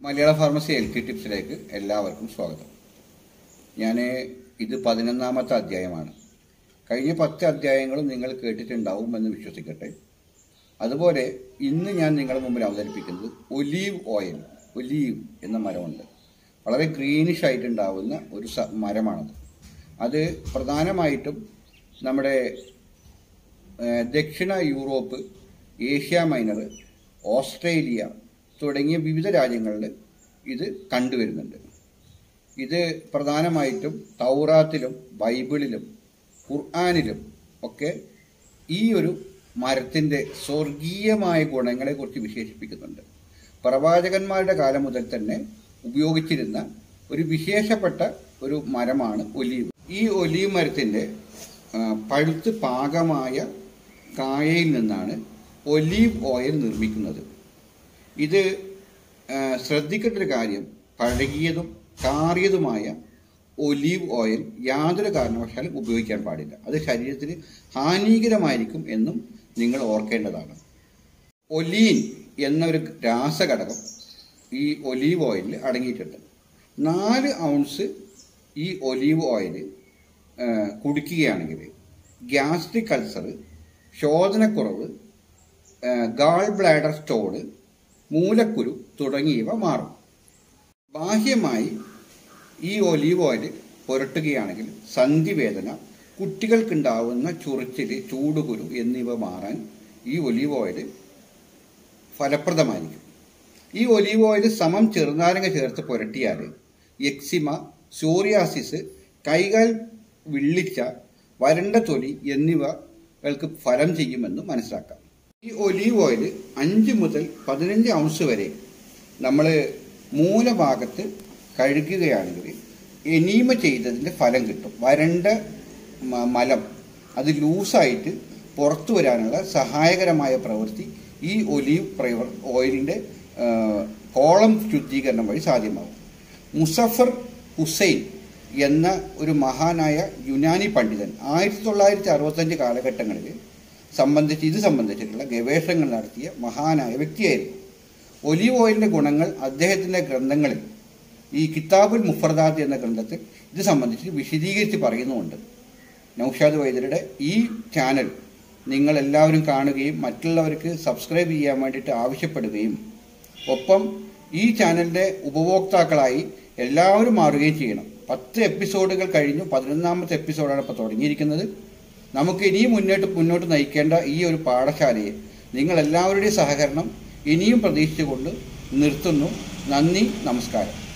മലയാള pharmacy health ടിപ്സിലേക്ക് എല്ലാവർക്കും സ്വാഗതം ഞാൻ ഇത് പതിനൊന്നാമത്തെ അധ്യായമാണ് കഴിഞ്ഞ പത്ത് അധ്യായങ്ങളും നിങ്ങൾ കേട്ടിട്ടുണ്ടാവുമെന്ന് വിശ്വസിക്കട്ടെ അതുപോലെ ഇന്ന് ഞാൻ നിങ്ങളുടെ മുമ്പിൽ അവതരിപ്പിക്കുന്നത് ഒലീവ് ഓയിൽ ഒലീവ് എന്ന മരമുണ്ട് വളരെ ഗ്രീനിഷ് ആയിട്ടുണ്ടാവുന്ന ഒരു സ- മരമാണത് അത് പ്രധാനമായിട്ടും നമ്മുടെ ഏഹ് ദക്ഷിണ യൂറോപ്പ് ഏഷ്യ മൈനർ ഓസ്ട്രേലിയ തുടങ്ങിയ വിവിധ രാജ്യങ്ങളിൽ ഇത് കണ്ടുവരുന്നുണ്ട് ഇത് പ്രധാനമായിട്ടും തൗറാത്തിലും ബൈബിളിലും ഖുർആാനിലും ഒക്കെ ഈ ഒരു മരത്തിൻ്റെ സ്വർഗീയമായ ഗുണങ്ങളെക്കുറിച്ച് വിശേഷിപ്പിക്കുന്നുണ്ട് പ്രവാചകന്മാരുടെ കാലം മുതൽ തന്നെ ഉപയോഗിച്ചിരുന്ന ഒരു വിശേഷപ്പെട്ട ഒരു മരമാണ് ഒലീവ് ഈ ഒലീവ് മരത്തിൻ്റെ ആ, പഴുത്ത് പാകമായ കായയിൽ നിന്നാണ് ഒലീവ് ഓയിൽ നിർമ്മിക്കുന്നത് ഇത് ആ, ശ്രദ്ധിക്കേണ്ട ഒരു കാര്യം പഴകിയതും കാറിയതുമായ ഒലീവ് ഓയിൽ യാതൊരു കാരണവശാലും ഉപയോഗിക്കാൻ പാടില്ല അത് ശരീരത്തിന് ഹാനികരമായിരിക്കും എന്നും നിങ്ങൾ ഓർക്കേണ്ടതാണ് ഒലീൻ എന്നൊരു രാസഘടകം ഈ ഒലീവ് ഓയിലിൽ അടങ്ങിയിട്ടുണ്ട് നാല് ഔൺസ് ഈ ഒലീവ് ഓയിൽ കുടിക്കുകയാണെങ്കിൽ ഗ്യാസ്ട്രിക് അൾസർ ശോധനക്കുറവ് ഗാൾ ബ്ലാഡർ സ്റ്റോണ് മൂലക്കുരു തുടങ്ങിയവ മാറും ബാഹ്യമായി ഈ ഒലീവ് ഓയിൽ പുരട്ടുകയാണെങ്കിൽ സന്ധിവേദന കുട്ടികൾക്കുണ്ടാവുന്ന ചൊറിച്ചിൽ ചൂടുകുരു എന്നിവ മാറാൻ ഈ ഒലീവ് ഓയിൽ ഫലപ്രദമായിരിക്കും ഈ ഒലീവ് ഓയിൽ സമം ചെറുനാരങ്ങ ചേർത്ത് പുരട്ടിയാൽ എക്സിമ സോറിയാസിസ് കൈകാൽ വിള്ളിച്ച വരണ്ട തൊലി എന്നിവകൾക്ക് ഫലം ചെയ്യുമെന്ന് മനസ്സിലാക്കാം ഈ ഒലീവ് ഓയിൽ അഞ്ച് മുതൽ പതിനഞ്ച് ഔൺസ് വരെ നമ്മൾ മൂലഭാഗത്ത് കഴുകുകയാണെങ്കിൽ എനീമ ചെയ്തതിൻ്റെ ഫലം കിട്ടും വരണ്ട മ- മലം അത് ലൂസായിട്ട് പുറത്തു വരാനുള്ള സഹായകരമായ പ്രവൃത്തി ഈ ഒലീവ് പ്രൈവർ ഓയിലിൻ്റെ കോളം ശുദ്ധീകരണം വഴി സാധ്യമാകും മുസഫർ ഹുസൈൻ എന്ന ഒരു മഹാനായ യുനാനി പണ്ഡിതൻ ആയിരത്തി തൊള്ളായിരത്തി അറുപത്തഞ്ച് കാലഘട്ടങ്ങളിൽ സംബന്ധിച്ച് ഇത് സംബന്ധിച്ചിട്ടുള്ള ഗവേഷണങ്ങൾ നടത്തിയ മഹാനായ വ്യക്തിയായിരുന്നു ഒലീവ് ഓയിലിൻ്റെ ഗുണങ്ങൾ അദ്ദേഹത്തിൻ്റെ ഗ്രന്ഥങ്ങളിൽ ഈ കിതാബുൽ മുഫർദാത്ത് എന്ന ഗ്രന്ഥത്തിൽ ഇത് സംബന്ധിച്ച് വിശദീകരിച്ച് പറയുന്നുമുണ്ട് നൗഷാദ് വൈദ്യരുടെ ഈ ചാനൽ നിങ്ങൾ എല്ലാവരും കാണുകയും മറ്റുള്ളവർക്ക് സബ്സ്ക്രൈബ് ചെയ്യാൻ വേണ്ടിയിട്ട് ആവശ്യപ്പെടുകയും ഒപ്പം ഈ ചാനലിൻ്റെ ഉപഭോക്താക്കളായി എല്ലാവരും മാറുകയും ചെയ്യണം പത്ത് എപ്പിസോഡുകൾ കഴിഞ്ഞു പതിനൊന്നാമത്തെ എപ്പിസോഡാണ് ഇപ്പോൾ തുടങ്ങിയിരിക്കുന്നത് നമുക്ക് ഇനിയും മുന്നോട്ട് മുന്നോട്ട് നയിക്കേണ്ട ഈ ഒരു പാഠശാലയെ നിങ്ങൾ എല്ലാവരുടെയും സഹകരണം ഇനിയും പ്രതീക്ഷിച്ചുകൊണ്ട് നിർത്തുന്നു നന്ദി നമസ്കാരം